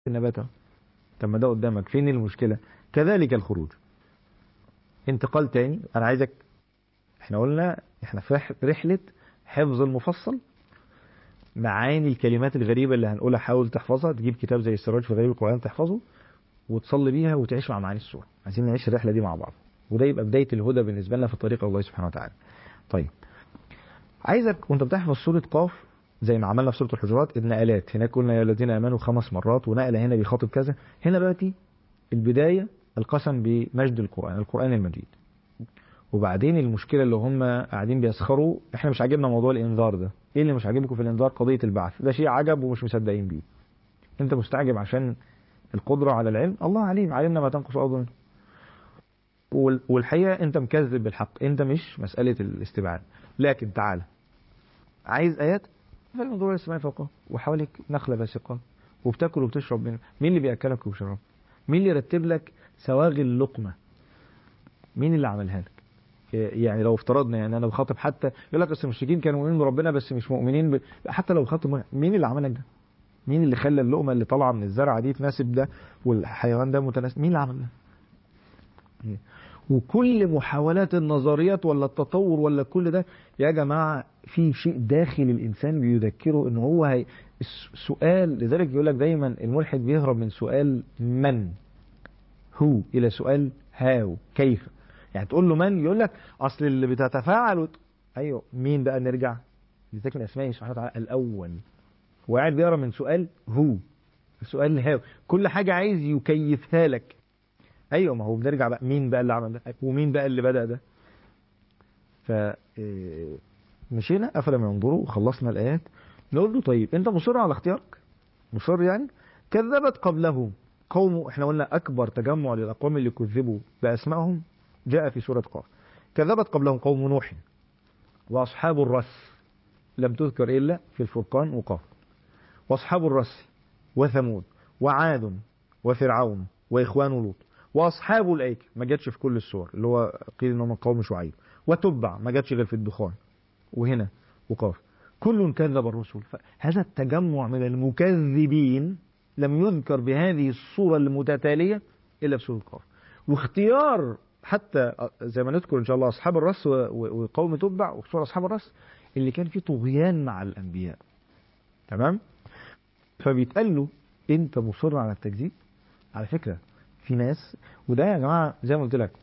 النبات اهو. طب ما ده قدامك فين المشكلة كذلك الخروج انتقال تاني انا عايزك احنا قلنا احنا في رح- رحلة حفظ المفصل معاني الكلمات الغريبة اللي هنقولها حاول تحفظها تجيب كتاب زي السراج في غريب القرآن تحفظه وتصلي بيها وتعيش مع معاني السورة عايزين نعيش الرحلة دي مع بعض وده يبقى بداية الهدى بالنسبة لنا في طريق الله سبحانه وتعالى طيب عايزك وانت بتحفظ سورة قاف زي ما عملنا في سورة الحجرات النقلات هناك قلنا يا الذين امنوا خمس مرات ونقلة هنا بيخاطب كذا هنا دلوقتي البداية القسم بمجد القرآن القرآن المجيد وبعدين المشكلة اللي هم قاعدين بيسخروا احنا مش عاجبنا موضوع الانذار ده ايه اللي مش عاجبكم في الانذار قضية البعث ده شيء عجب ومش مصدقين بيه انت مستعجب عشان القدرة على العلم الله عليم علمنا ما تنقص أرض منه وال- والحقيقة انت مكذب بالحق انت مش مسألة الاستبعاد لكن تعالى عايز آيات فالموضوع إلى السماء فوقه وحواليك نخلة باسقة وبتاكل وبتشرب منه مين اللي بيأكلك وبيشرب مين اللي يرتب لك سواغي اللقمة مين اللي عملها لك يعني لو افترضنا يعني انا بخاطب حتى يقول لك اصل المشركين كانوا مؤمنين بربنا بس مش مؤمنين ب... حتى لو بخاطب مين اللي عمل لك ده؟ مين اللي خلى اللقمه اللي طالعه من الزرعه دي تناسب ده والحيوان ده متناسب مين اللي عمل ده؟ وكل محاولات النظريات ولا التطور ولا كل ده يا جماعه في شيء داخل الانسان بيذكره ان هو هي سؤال لذلك يقول لك دايما الملحد بيهرب من سؤال من هو الى سؤال هاو كيف يعني تقول له من يقول لك اصل اللي بتتفاعل وت... ايوه مين بقى نرجع لذلك من اسمائه سبحانه وتعالى الاول وقاعد بيقرا من سؤال هو سؤال هاو كل حاجه عايز يكيفها لك ايوه ما هو بنرجع بقى مين بقى اللي عمل ده ومين بقى اللي بدا ده ف إيه، مشينا افلم ينظروا وخلصنا الايات نقول له طيب انت مصر على اختيارك مصر يعني كذبت قبلهم قوم احنا قلنا اكبر تجمع للاقوام اللي كذبوا باسمائهم جاء في سوره قاف كذبت قبلهم قوم نوح واصحاب الرس لم تذكر الا في الفرقان وقاف واصحاب الرس وثمود وعاد وفرعون واخوان لوط واصحاب الايكه ما جاتش في كل السور اللي هو قيل ان هم قوم شعيب وتبع ما جاتش غير في الدخان وهنا وقاف كل كذب الرسل فهذا التجمع من المكذبين لم يذكر بهذه الصورة المتتالية إلا في سورة قاف واختيار حتى زي ما نذكر إن شاء الله أصحاب الرس و- و- وقوم تبع وفي سورة أصحاب الرس اللي كان فيه طغيان مع الأنبياء تمام فبيتقال له أنت مصر على التكذيب على فكرة في ناس وده يا جماعة زي ما قلت لك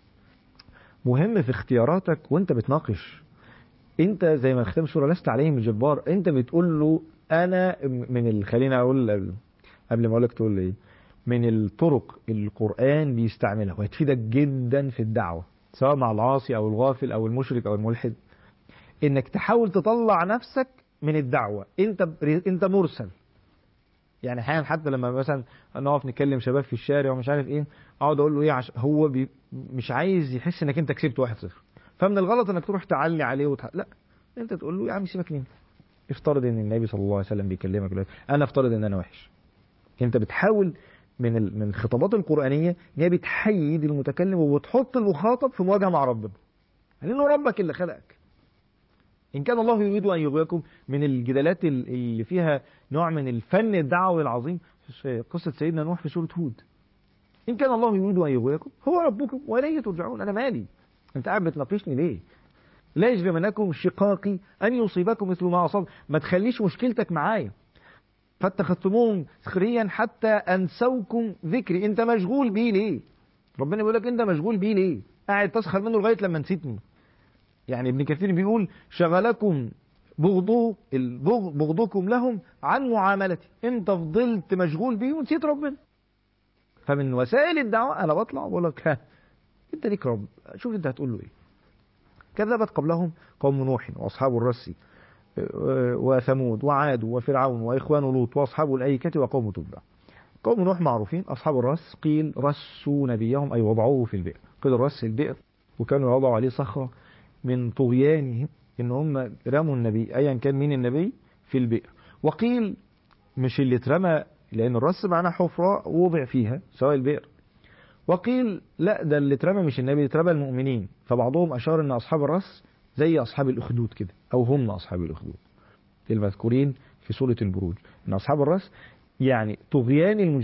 مهم في اختياراتك وانت بتناقش انت زي ما ختم سوره لست عليهم الجبار انت بتقول له انا من ال... خلينا اقول قبل قبل ما اقول لك تقول لي ايه من الطرق اللي القران بيستعملها وهتفيدك جدا في الدعوه سواء مع العاصي او الغافل او المشرك او الملحد انك تحاول تطلع نفسك من الدعوه انت انت مرسل يعني احيانا حتى لما مثلا نقف نتكلم شباب في الشارع ومش عارف ايه اقعد اقول له ايه عش... هو بي... مش عايز يحس انك انت كسبت 1-0 فمن الغلط انك تروح تعلي عليه وتح... لا انت تقول له يا عم سيبك مني افترض ان النبي صلى الله عليه وسلم بيكلمك دلوقتي انا افترض ان انا وحش انت بتحاول من ال... من الخطابات القرانيه ان هي بتحيد المتكلم وبتحط المخاطب في مواجهه مع ربنا لانه ربك اللي خلقك ان كان الله يريد ان يغويكم من الجدالات ال- اللي فيها نوع من الفن الدعوي العظيم في قصه سيدنا نوح في سوره هود ان كان الله يريد ان يغويكم هو ربكم واليه ترجعون انا مالي انت قاعد بتناقشني ليه لا يجرمنكم شقاقي ان يصيبكم مثل ما اصاب ما تخليش مشكلتك معايا فاتخذتموهم سخريا حتى انسوكم ذكري انت مشغول بيه ليه ربنا بيقول لك انت مشغول بيه ليه قاعد تسخر منه لغايه لما نسيتني يعني ابن كثير بيقول شغلكم بغضو البغ- بغضكم لهم عن معاملتي انت فضلت مشغول بيه ونسيت ربنا فمن وسائل الدعوه انا بطلع وبقول لك ها انت ليك رب شوف انت هتقول له ايه كذبت قبلهم قوم نوح واصحاب الرس آه، وثمود وعاد وفرعون واخوان لوط واصحاب الايكه وقوم تبع قوم نوح معروفين اصحاب الرس قيل رسوا نبيهم اي وضعوه في البئر قيل رس البئر وكانوا يضعوا عليه صخره من طغيانهم ان هم رموا النبي ايا كان مين النبي في البئر وقيل مش اللي اترمى لان الرس معناه حفره وضع فيها سواء البئر وقيل لا ده اللي اترمى مش النبي اللي اترمى المؤمنين فبعضهم اشار ان اصحاب الرس زي اصحاب الاخدود كده او هم اصحاب الاخدود المذكورين في سوره البروج ان اصحاب الرس يعني طغيان المجرمين